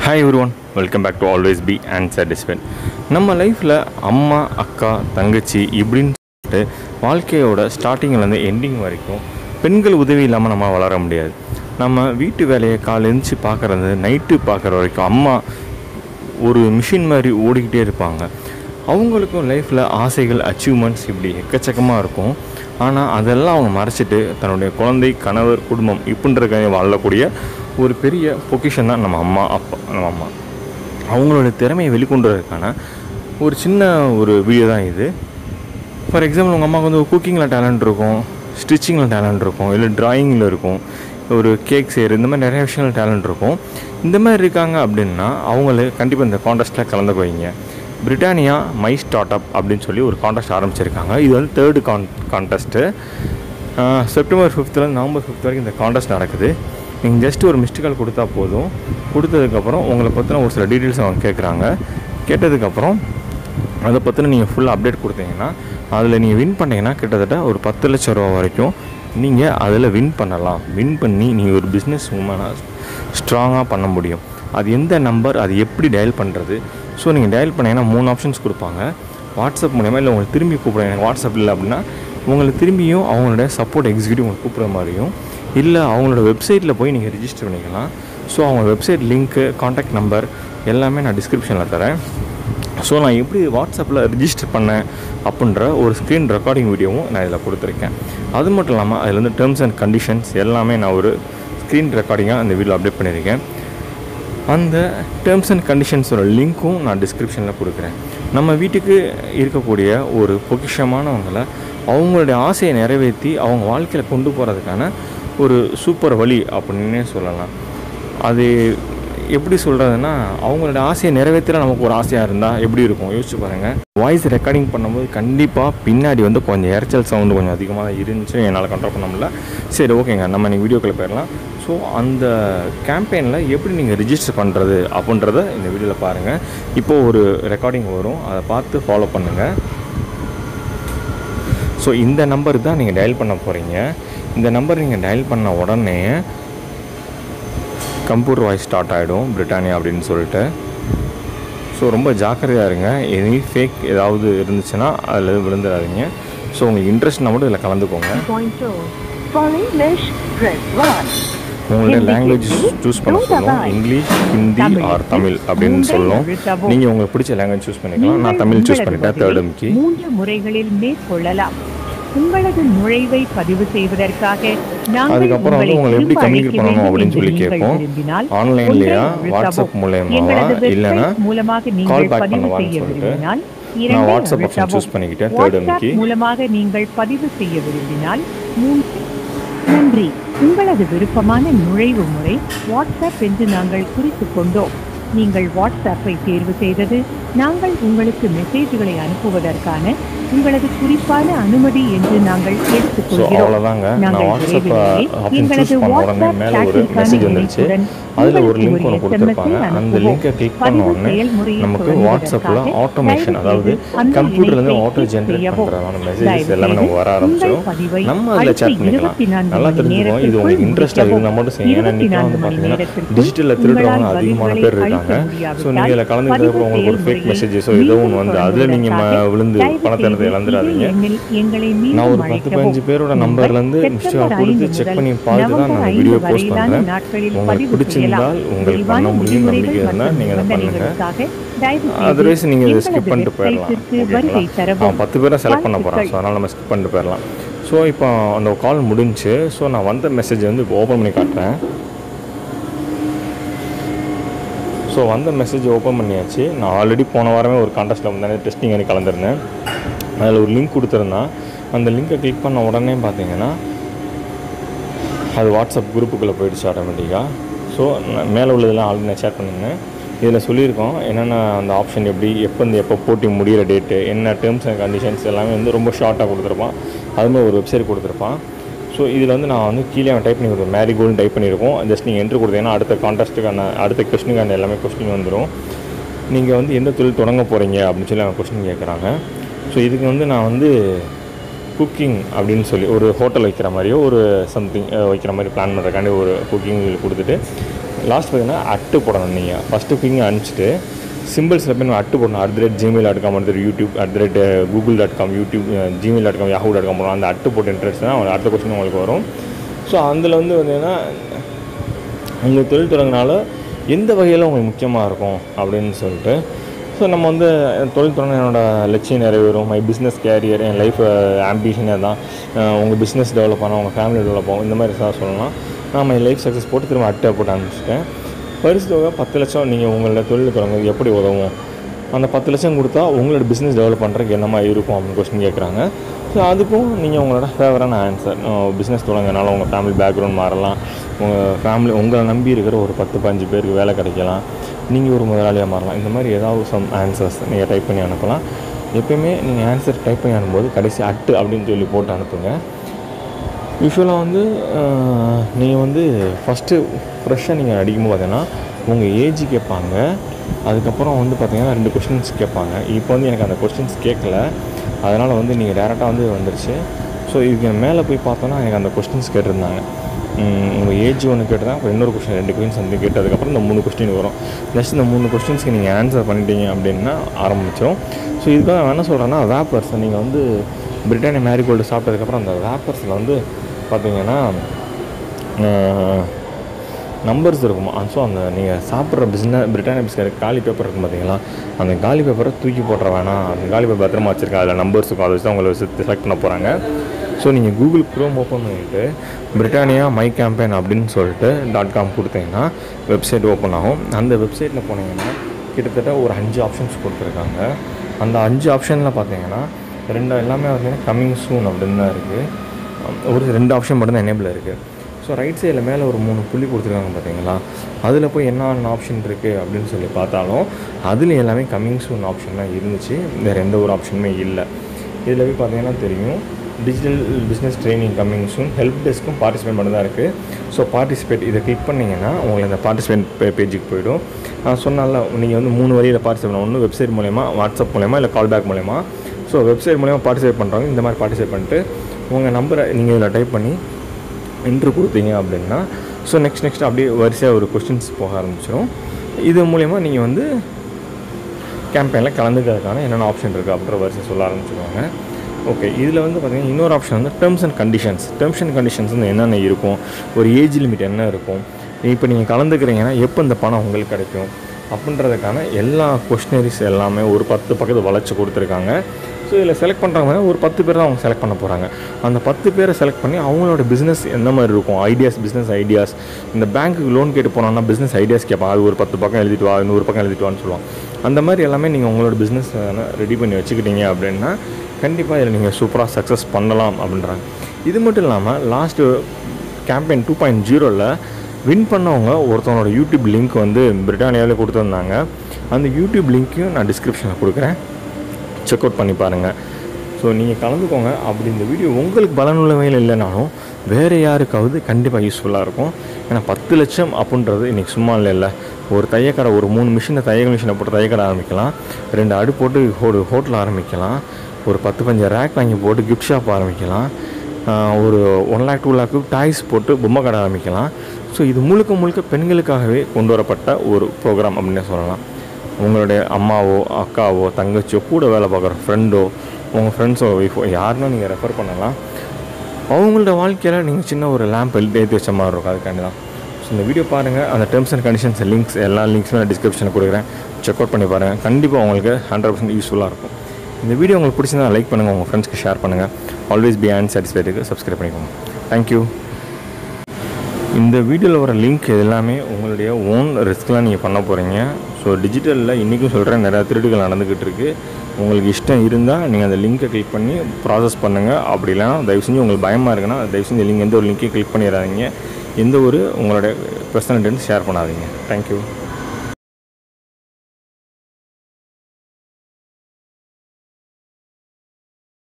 Hi everyone welcome back to always be and satisfied நம்ம லைஃப்பில் அம்மா அக்கா தங்கச்சி இப்படின்னு சொல்லிட்டு வாழ்க்கையோட ஸ்டார்டிங்லேருந்து எண்டிங் வரைக்கும் பெண்கள் உதவி இல்லாமல் நம்ம வளர முடியாது நம்ம வீட்டு வேலையை காலை எழுந்துச்சு பார்க்குறது நைட்டு பார்க்குற வரைக்கும் அம்மா ஒரு மிஷின் மாதிரி ஓடிக்கிட்டே இருப்பாங்க அவங்களுக்கும் லைஃப்பில் ஆசைகள் அச்சீவ்மெண்ட்ஸ் இப்படி எக்கச்சக்கமாக இருக்கும் ஆனால் அதெல்லாம் அவங்க மறைச்சிட்டு தன்னுடைய குழந்தை கணவர் குடும்பம் இப்படின்ற வாழக்கூடிய ஒரு பெரிய பொக்கிஷன் தான் நம்ம அம்மா அப்பா நம்ம அம்மா அவங்களோட திறமையை வெளிக்கொண்டு வரதுக்கான ஒரு சின்ன ஒரு வீடியோ தான் இது ஃபார் எக்ஸாம்பிள் உங்கள் அம்மாவுக்கு வந்து குக்கிங்கில் டேலண்ட் இருக்கும் ஸ்டிச்சிங்கில் டேலண்ட் இருக்கும் இல்லை டிராயிங்கில் இருக்கும் ஒரு கேக் செய்கிற இந்த மாதிரி நிறைய விஷயங்கள் டேலண்ட் இருக்கும் இந்த மாதிரி இருக்காங்க அப்படின்னா அவங்கள கண்டிப்பாக இந்த காண்டெஸ்ட்டில் கலந்துக்க வைங்க பிரிட்டானியா மை ஸ்டார்ட் அப் அப்படின்னு சொல்லி ஒரு காண்டெஸ்ட் ஆரம்பிச்சிருக்காங்க இது வந்து தேர்டு கான் கான்டெஸ்ட்டு செப்டம்பர் ஃபிஃப்த்லேருந்து நவம்பர் ஃபிஃப்த் வரைக்கும் இந்த காண்டெஸ்ட் நடக்குது நீங்கள் ஜஸ்ட் ஒரு மிஸ்டு கால் கொடுத்தா போதும் கொடுத்ததுக்கப்புறம் உங்களை பற்றின ஒரு சில டீட்டெயில்ஸ் அவங்க கேட்குறாங்க கேட்டதுக்கப்புறம் அதை பற்றின நீங்கள் ஃபுல்லாக அப்டேட் கொடுத்தீங்கன்னா அதில் நீங்கள் வின் பண்ணீங்கன்னா கிட்டத்தட்ட ஒரு பத்து லட்ச ரூபா வரைக்கும் நீங்கள் அதில் வின் பண்ணலாம் வின் பண்ணி நீங்கள் ஒரு பிஸ்னஸ் உமனாக ஸ்ட்ராங்காக பண்ண முடியும் அது எந்த நம்பர் அது எப்படி டயல் பண்ணுறது ஸோ நீங்கள் டயல் பண்ணீங்கன்னா மூணு ஆப்ஷன்ஸ் கொடுப்பாங்க வாட்ஸ்அப் மூலயமா இல்லை உங்களுக்கு திரும்பி கூப்பிடுங்க எனக்கு வாட்ஸ்அப் இல்லை அப்படின்னா உங்களுக்கு திரும்பியும் அவங்களுடைய சப்போர்ட் எக்ஸிக்யூட்டிவ் உங்களுக்கு கூப்பிட்ற மாதிரியும் இல்லை அவங்களோட வெப்சைட்டில் போய் நீங்கள் ரிஜிஸ்டர் பண்ணிக்கலாம் ஸோ அவங்க வெப்சைட் லிங்க்கு காண்டாக்ட் நம்பர் எல்லாமே நான் டிஸ்கிரிப்ஷனில் தரேன் ஸோ நான் எப்படி வாட்ஸ்அப்பில் ரிஜிஸ்டர் பண்ணேன் அப்படின்ற ஒரு ஸ்க்ரீன் ரெக்கார்டிங் வீடியோவும் நான் இதில் கொடுத்துருக்கேன் அது மட்டும் இல்லாமல் அதில் வந்து டேர்ம்ஸ் அண்ட் கண்டிஷன்ஸ் எல்லாமே நான் ஒரு ஸ்க்ரீன் ரெக்கார்டிங்காக அந்த வீடியோ அப்டேட் பண்ணியிருக்கேன் அந்த டேர்ம்ஸ் அண்ட் கண்டிஷன்ஸோட லிங்க்கும் நான் டிஸ்கிரிப்ஷனில் கொடுக்குறேன் நம்ம வீட்டுக்கு இருக்கக்கூடிய ஒரு பொக்கிஷமானவங்களை அவங்களுடைய ஆசையை நிறைவேற்றி அவங்க வாழ்க்கையில் கொண்டு போகிறதுக்கான ஒரு சூப்பர் வழி அப்படின்னே சொல்லலாம் அது எப்படி சொல்கிறதுனா அவங்களோட ஆசையை நிறைவேற்ற நமக்கு ஒரு ஆசையாக இருந்தால் எப்படி இருக்கும் யோசிச்சு பாருங்கள் வாய்ஸ் ரெக்கார்டிங் பண்ணும்போது கண்டிப்பாக பின்னாடி வந்து கொஞ்சம் இறைச்சல் சவுண்டு கொஞ்சம் அதிகமாக தான் இருந்துச்சு என்னால் கண்ட்ரோல் பண்ண முடியல சரி ஓகேங்க நம்ம நீங்கள் வீடியோக்குள்ளே போயிடலாம் ஸோ அந்த கேம்பெயினில் எப்படி நீங்கள் ரிஜிஸ்டர் பண்ணுறது அப்படின்றத இந்த வீடியோவில் பாருங்கள் இப்போது ஒரு ரெக்கார்டிங் வரும் அதை பார்த்து ஃபாலோ பண்ணுங்கள் ஸோ இந்த நம்பர் தான் நீங்கள் டயல் பண்ண போகிறீங்க இந்த நம்பர் நீங்கள் டயல் பண்ண உடனே கம்ப்யூட்டர் வாய்ஸ் ஸ்டார்ட் ஆகிடும் பிரிட்டானியா அப்படின்னு சொல்லிட்டு ஸோ ரொம்ப ஜாக்கிரதையாக இருங்க எனி ஃபேக் ஏதாவது இருந்துச்சுன்னா அதில் விழுந்துடாதீங்க ஸோ உங்களுக்கு இன்ட்ரெஸ்ட்னா மட்டும் இதில் கலந்துக்கோங்க Point two. For English, press one. உங்களுடைய ஹிந்தி லாங்குவேஜ் ஹிந்தி, சூஸ் பண்ண தூதா சொல்லணும் பாய். இங்கிலீஷ் ஹிந்தி தமிழ் ஆர் தமிழ் அப்படின்னு மூன்றை சொல்லணும் அழுத்தவும். நீங்கள் உங்களுக்கு பிடிச்ச லாங்குவேஜ் சூஸ் பண்ணிக்கலாம் நான் நீங்கள் தமிழ் சூஸ் உங்களது பண்ணிட்டேன் பதிவை தேர்ட் எம்கி மூன்று முறைகளில் மேற்கொள்ளலாம் உங்களது நுழைவை பதிவு செய்வதற்காக நாங்கள் அதுக்கப்புறம் வந்து உங்களை எப்படி திரும்ப கம்யூனிகேட் அழைக்க பண்ணணும் வேண்டும் அப்படின்னு என்று சொல்லி நீங்கள் கேட்கும் விரும்பினால் ஆன்லைன்லையா ஒன்றை வாட்ஸ்அப் அழுத்தவும். மூலயமாவா எங்களது இல்லைன்னா website மூலமாக கால் நீங்கள் பேக் பதிவு பண்ணுவான்னு செய்ய சொல்லிட்டு விரும்பினால் நான் இரண்டை வாட்ஸ்அப் ஆப்ஷன் அழுத்தவும். சூஸ் பண்ணிக்கிட்டேன் தேர்ட் WhatsApp எம்கி மூலமாக நீங்கள் பதிவு செய்ய விரும்பினால் மூன்று நன்றி உங்களது விருப்பமான நுழைவு முறை வாட்ஸ்அப் என்று நாங்கள் குறித்துக் கொண்டோம் நீங்கள் வாட்ஸ்அப்பை தேர்வு செய்தது நாங்கள் உங்களுக்கு மெசேஜ்களை அனுப்புவதற்கான உங்களது குறிப்பான அனுமதி என்று நாங்கள் ஸோ எடுத்துக்கொள்கிறோம் அவ்வளோதாங்க நான் நாங்கள் வாட்ஸ்அப் விரைவிலேயே ஆப்ஷன் எங்களது சூஸ் பண்ண உடனே WhatsApp மேலே ஒரு chat-ற்கான மெசேஜ் வந்துருச்சு இணைப்புடன் அதில் ஒரு உங்களுக்கு லிங்க் ஒன்று SMS-ஐ கொடுத்துருப்பாங்க அந்த அனுப்புவோம். லிங்கை கிளிக் பண்ண பதிவு உடனே செயல்முறையை நமக்கு தொடங்குவதற்காக வாட்ஸ்அப்பில் ஆட்டோமேஷன் தயவு அதாவது செய்து அந்த கம்ப்யூட்டர்லேருந்து இணைப்பை ஆட்டோ click ஜென்ரேட் செய்யவும். பண்ணுறதான மெசேஜஸ் தயவு எல்லாமே செய்து நமக்கு வர உங்கள் ஆரம்பிச்சிடும் பதிவை நம்ம அதில் அடுத்த சேட் பண்ணிக்கலாம் 24 நல்லா மணி தெரிஞ்சுக்கோங்க இது நேரத்திற்குள் உங்களுக்கு இன்ட்ரெஸ்ட்டாக முடிக்கவும். இருந்தால் மட்டும் செய்யுங்க ஏன்னா இன்றைக்கி 24 வந்து மணி பார்த்தீங்கன்னா நேரத்திற்குள் டிஜிட்டலில் திருடுறவங்க உங்களால் அதிகமான பதிவுகளை பேர் இருக்காங்க அளிக்க ஸோ நீங்கள் இதில் கலந்துக்கிறதுக்கு உங்களுக்கு ஒரு ஃபேக் மெசேஜஸோ ஏதோ ஒன்று வந்து அதில் நீங்கள் விழுந்து பணத்தை எடுத்து இழந்துடாதீங்க நான் ஒரு பத்து பதினஞ்சு பேரோட நம்பர்லேருந்து மிஸ்டேக் கொடுத்து செக் பண்ணி பார்த்து தான் நான் வீடியோ போஸ்ட் பண்ணுறேன் உங்களுக்கு பிடிச்சிருந்தால் உங்களுக்கு பண்ண முடியும் நம்பிக்கை இருந்தால் நீங்கள் அதை பண்ணுங்கள் அதர்வைஸ் நீங்கள் இதை ஸ்கிப் பண்ணிட்டு போயிடலாம் ஓகேங்களா நான் பத்து பேரை செலக்ட் பண்ண போகிறேன் ஸோ அதனால் நம்ம ஸ்கிப் பண்ணிட்டு போயிடலாம் ஸோ இப்போ அந்த கால் முடிஞ்சுச்சு ஸோ நான் வந்த மெசேஜ் வந்து இப்போ ஓப்பன் பண்ணி காட்டுறேன் ஸோ வந்த மெசேஜ் ஓப்பன் பண்ணியாச்சு நான் ஆல்ரெடி போன வாரமே ஒரு கான்டெஸ்ட்டில் வந்து டெஸ்டிங் பண்ணி கலந்துருந்தேன் அதில் ஒரு லிங்க் கொடுத்துருந்தான் அந்த லிங்கை கிளிக் பண்ண உடனே பார்த்தீங்கன்னா அது வாட்ஸ்அப் குரூப்புக்குள்ளே போயிடுச்சு ஆட்டோமேட்டிக்காக ஸோ மேலே உள்ளதெல்லாம் ஆல்ரெடி நான் ஷேர் பண்ணியிருந்தேன் இதில் சொல்லியிருக்கோம் என்னென்ன அந்த ஆப்ஷன் எப்படி எப்போ இந்த எப்போ போட்டி முடிகிற டேட்டு என்ன டேர்ம்ஸ் அண்ட் கண்டிஷன்ஸ் எல்லாமே வந்து ரொம்ப ஷார்ட்டாக கொடுத்துருப்பான் அது மாதிரி ஒரு வெப்சைட் கொடுத்துருப்பான் ஸோ இதில் வந்து நான் வந்து கீழே அவன் டைப் பண்ணி கொடுத்தேன் மேரிகோல்டு டைப் பண்ணியிருக்கோம் ஜஸ்ட் நீங்கள் என்ட்ரு கொடுத்தீங்கன்னா அடுத்த கான்டெஸ்ட்டுக்கான அடுத்த கொஸ்டினுக்கான எல்லாமே கொஸ்டின் வந்துடும் நீங்கள் வந்து எந்த தொழில் தொடங்க போகிறீங்க அப்படின்னு சொல்லி அவங்க கொஸ்டின் கேட்குறாங்க ஸோ இதுக்கு வந்து நான் வந்து குக்கிங் அப்படின்னு சொல்லி ஒரு ஹோட்டல் வைக்கிற மாதிரியோ ஒரு சம்திங் வைக்கிற மாதிரி பிளான் பண்ணுறக்காண்டி ஒரு குக்கிங் கொடுத்துட்டு லாஸ்ட் பார்த்தீங்கன்னா அட்டு போடணும் நீங்கள் ஃபஸ்ட்டு ஃபிங்கர் அனுப்பிச்சிட்டு சிம்பிள்ஸில் போய் நம்ம அட்டு போடணும் at the rate Gmail dot com அடுத்த YouTube at the rate Google dot com YouTube Gmail dot com Yahoo dot com போடணும் அந்த அட்டு போட்டு இன்ட்ரெஸ்ட் தான் அடுத்த கொஸ்டின் உங்களுக்கு வரும் ஸோ அதில் வந்து பார்த்தீங்கன்னா உங்கள் தொழில் தொடங்கினால எந்த வகையில் உங்களுக்கு முக்கியமாக இருக்கும் அப்படின்னு சொல்லிட்டு ஸோ நம்ம வந்து தொழில் தொடங்க என்னோட லட்சியம் நிறைவேறும் மை பிஸ்னஸ் கேரியர் என் லைஃப் ஆம்பிஷனே தான் அஹ் உங்கள் பிஸ்னஸ் டெவலப் ஆகணும் உங்கள் ஃபேமிலி டெவலப் ஆகும் இந்த மாதிரி சார் சொல்லலாம் நான் மை லைஃப் சக்ஸஸ் போட்டு திரும்ப அட்டை போட்டு அனுப்பிச்சிட்டேன் பரிசு தொகை பத்து லட்சம் நீங்கள் உங்களோட தொழில் தொடங்க எப்படி உதவும் அந்த பத்து லட்சம் கொடுத்தா உங்களோட பிஸ்னஸ் டெவலப் பண்ணுறதுக்கு என்னமா இருக்கும் அப்படின்னு கொஸ்டின் கேட்குறாங்க ஸோ அதுக்கும் நீங்கள் உங்களோட ஃபேவரான ஆன்சர் பிஸ்னஸ் தொடங்கினால உங்கள் ஃபேமிலி பேக்ரவுண்ட் மாறலாம் உங்கள் ஃபேமிலி உங்களை நம்பி இருக்கிற ஒரு பத்து பதினஞ்சு பேருக்கு வேலை கிடைக்கலாம் நீங்கள் ஒரு முதலாளியாக மாறலாம் இந்த மாதிரி ஏதாவது சம் ஆன்சர்ஸ் நீங்கள் டைப் பண்ணி அனுப்பலாம் எப்பயுமே நீங்கள் ஆன்சர் டைப் பண்ணி அனுப்பும்போது கடைசி அட்டு அப்படின்னு சொல்லி போட்டு அனுப்புங்க யூஸ்வலாக வந்து நீங்கள் வந்து ஃபஸ்ட்டு ஃப்ரெஷ்ஷாக நீங்கள் அடிக்கும்போது பார்த்தீங்கன்னா உங்கள் ஏஜ் கேட்பாங்க அதுக்கப்புறம் வந்து பார்த்தீங்கன்னா ரெண்டு கொஸ்டின்ஸ் கேட்பாங்க இப்போ வந்து எனக்கு அந்த கொஸ்டின்ஸ் கேட்கல அதனால் வந்து நீங்கள் டேரெக்டாக வந்து வந்துருச்சு ஸோ இதுக்கு மேலே போய் பார்த்தோன்னா எனக்கு அந்த கொஸ்டின்ஸ் கேட்டிருந்தாங்க உங்கள் ஏஜ் ஒன்று கேட்டு தான் அப்புறம் இன்னொரு கொஸ்டின் ரெண்டு கொஸ்டின்ஸ் வந்து கேட்டதுக்கப்புறம் இந்த மூணு கொஸ்டின் வரும் நெக்ஸ்ட் இந்த மூணு கொஸ்டின்ஸ்க்கு நீங்கள் ஆன்சர் பண்ணிட்டீங்க அப்படின்னா ஆரம்பிச்சிடும் ஸோ இதுக்காக நான் என்ன சொல்கிறேன்னா வேப்பர்ஸ் நீங்கள் வந்து பிரிட்டானியா மேரிகோல்டு சாப்பிட்டதுக்கப்புறம் அந்த வேப்பர்ஸில் வந்து பார்த்தீங்கன்னா நம்பர்ஸ் இருக்கும் ஸோ அந்த நீங்கள் சாப்பிட்ற பிஸ்னஸ் பிரிட்டானியா பிஸ்கட் காலி பேப்பர் இருக்கும் பார்த்தீங்களா அந்த காலி பேப்பரை தூக்கி போட்டுற வேணாம் அந்த காலி பேப்பர் பத்திரமா வச்சுருக்கேன் அதில் நம்பர்ஸ் இருக்கும் அதை வச்சு தான் உங்களை வச்சு செலக்ட் பண்ண போகிறாங்க ஸோ நீங்கள் கூகுள் க்ரோம் ஓப்பன் பண்ணிவிட்டு பிரிட்டானியா மை கேம்பெயின் அப்படின்னு சொல்லிட்டு டாட் காம் கொடுத்தீங்கன்னா வெப்சைட் ஓப்பன் ஆகும் அந்த வெப்சைட்டில் போனீங்கன்னா கிட்டத்தட்ட ஒரு அஞ்சு ஆப்ஷன்ஸ் கொடுத்துருக்காங்க அந்த அஞ்சு ஆப்ஷனில் பார்த்தீங்கன்னா ரெண்டு எல்லாமே பார்த்தீங்கன்னா கம்மிங் சூன் அப்படின்னு தான் இருக்குது ஒரு ரெண்டு ஆப்ஷன் மட்டும் தான் எனேபிள் இருக்குது ஸோ ரைட் சைடில் மேலே ஒரு மூணு புள்ளி கொடுத்துருக்காங்க பார்த்தீங்களா அதில் போய் என்ன ஆப்ஷன் இருக்குது அப்படின்னு சொல்லி பார்த்தாலும் அதில் எல்லாமே கம்மிங் சூன் ஆப்ஷன் தான் இருந்துச்சு வேறு எந்த ஒரு ஆப்ஷனுமே இல்லை இதில் போய் பார்த்தீங்கன்னா தெரியும் digital business training coming soon help டெஸ்க்கும் பார்ட்டிசிபேட் மட்டும் தான் இருக்குது ஸோ பார்ட்டிசிபேட் இதை கிளிக் பண்ணிங்கன்னா உங்களுக்கு அந்த பார்ட்டிசிபேட் பே பேஜுக்கு போயிடும் நான் சொன்னால நீங்கள் வந்து மூணு வழியில் பார்ட்டிசிபேட் பண்ணணும் ஒன்று வெப்சைட் மூலயமா வாட்ஸ்அப் மூலயமா இல்லை கால் பேக் மூலயமா ஸோ வெப்சைட் மூலயமா பார்ட்டிசிபேட் பண்ணுறவங்க இந்த மாதிரி பார்ட்டிசிபேட் பண்ணிட்டு உங்கள் நம்பரை நீங்கள் இதில் டைப் பண்ணி இன்ட்ரு கொடுத்தீங்க அப்படின்னா ஸோ நெக்ஸ்ட் நெக்ஸ்ட் அப்படியே வரிசையாக ஒரு கொஸ்டின்ஸ் போக ஆரம்பிச்சிடும் இது மூலயமா நீங்கள் வந்து கேம்பெயினில் கலந்துக்கிறதுக்கான என்னென்ன ஆப்ஷன் இருக்குது அப்படின்ற வரிசை சொல்ல ஆரம்பிச்சிருவாங்க ஓகே இதில் வந்து பார்த்திங்கன்னா இன்னொரு ஆப்ஷன் வந்து terms and conditions terms and conditions வந்து என்னென்ன இருக்கும் ஒரு ஏஜ் லிமிட் என்ன இருக்கும் இப்போ நீங்கள் கலந்துக்கிறீங்கன்னா எப்போ இந்த பணம் உங்களுக்கு கிடைக்கும் அப்படின்றதுக்கான எல்லா கொஸ்டினரிஸ் எல்லாமே ஒரு பத்து பக்கத்து வளைச்சி கொடுத்துருக்காங்க ஸோ இதில் செலக்ட் பண்ணுறவங்க ஒரு பத்து பேர் தான் அவங்க செலக்ட் பண்ண போகிறாங்க அந்த பத்து பேரை செலக்ட் பண்ணி அவங்களோட பிஸ்னஸ் எந்த மாதிரி இருக்கும் ஐடியாஸ் பிஸ்னஸ் ஐடியாஸ் இந்த பேங்க்குக்கு லோன் கேட்டு போனோம்னா பிஸ்னஸ் ஐடியாஸ் கேட்பான் அது ஒரு பத்து பக்கம் எழுதிட்டு வா நூறு பக்கம் எழுதிட்டு வான்னு சொல்லுவாங்க அந்த மாதிரி எல்லாமே நீங்கள் உங்களோட பிஸ்னஸ் ரெடி பண்ணி வச்சுக்கிட்டீங்க அப்படின்னா கண்டிப்பாக இதில் நீங்கள் சூப்பராக சக்ஸஸ் பண்ணலாம் அப்படின்றாங்க இது மட்டும் இல்லாமல் லாஸ்ட்டு கேம்பெயின் டூ பாயிண்ட் ஜீரோவில் வின் பண்ணவங்க ஒருத்தவங்களோட யூடியூப் லிங்க் வந்து பிரிட்டானியாவில் கொடுத்துருந்தாங்க அந்த யூடியூப் லிங்க்கையும் நான் டிஸ்கிரிப்ஷனில் கொடுக்குறேன் செக் அவுட் பண்ணி பாருங்கள் ஸோ நீங்கள் கலந்துக்கோங்க அப்படி இந்த வீடியோ உங்களுக்கு பலனுள்ள வகையில் இல்லைனாலும் வேறு யாருக்காவது கண்டிப்பாக யூஸ்ஃபுல்லாக இருக்கும் ஏன்னா பத்து லட்சம் அப்படின்றது இன்றைக்கி சும்மா இல்லை இல்லை ஒரு தையக்கடை ஒரு மூணு மிஷினை தையல் மிஷினை போட்டு தையக்கடை ஆரம்பிக்கலாம் ரெண்டு அடு போட்டு ஒரு ஹோட்டல் ஆரம்பிக்கலாம் ஒரு பத்து பஞ்சு ரேக் வாங்கி போட்டு கிஃப்ட் ஷாப் ஆரம்பிக்கலாம் ஆஹ் ஒரு one lakh two lakh toys போட்டு பொம்மை கடை ஆரம்பிக்கலாம் ஸோ இது முழுக்க முழுக்க பெண்களுக்காகவே கொண்டு வரப்பட்ட ஒரு ப்ரோக்ராம் அப்படின்னே சொல்லலாம் உங்களுடைய அம்மாவோ அக்காவோ தங்கச்சியோ கூட வேலை பார்க்குற ஃப்ரெண்டோ உங்கள் ஃப்ரெண்ட்ஸோ ஒய்ஃபோ யாருன்னா நீங்கள் ரெஃபர் பண்ணலாம் அவங்களோட வாழ்க்கையில் நீங்கள் சின்ன ஒரு லேம்ப் ஏற்றி வச்ச மாதிரி இருக்கும் அதுக்காண்டி தான் ஸோ இந்த வீடியோ பாருங்கள் அந்த டேர்ம்ஸ் அண்ட் கண்டிஷன்ஸ் லிங்க்ஸ் எல்லா லிங்க்ஸுமே நான் டிஸ்கிரிப்ஷனில் கொடுக்குறேன் செக் அவுட் பண்ணி பாருங்கள் கண்டிப்பாக உங்களுக்கு ஹண்ட்ரட் பர்சன்ட் யூஸ்ஃபுல்லாக இருக்கும் இந்த வீடியோ உங்களுக்கு பிடிச்சிருந்தா லைக் பண்ணுங்கள் உங்கள் ஃப்ரெண்ட்ஸ்க்கு ஷேர் பண்ணுங்கள் ஆல்வேஸ் பி அண்ட் சாட்டிஸ்ஃபைடுக்கு சப்ஸ்கிரைப் பண்ணிக்கோங்க தேங்க்யூ இந்த வீடியோவில் வர லிங்க் எல்லாமே உங்களுடைய ஓன் ரிஸ்க்லாம் நீங்கள் பண்ண போகிறீங்க ஸோ டிஜிட்டலில் இன்றைக்கும் சொல்கிறேன் நிறையா திருட்டுகள் நடந்துக்கிட்டு இருக்குது உங்களுக்கு இஷ்டம் இருந்தால் நீங்கள் அந்த லிங்க்கை கிளிக் பண்ணி ப்ராசஸ் பண்ணுங்கள் அப்படி இல்லைனா தயவு செஞ்சு உங்களுக்கு பயமாக இருக்குன்னா தயவு செஞ்சு லிங்க் எந்த ஒரு லிங்க்கையும் கிளிக் பண்ணிடாதீங்க எந்த ஒரு உங்களோட பர்சனல் ஷேர் பண்ணாதீங்க தேங்க்யூ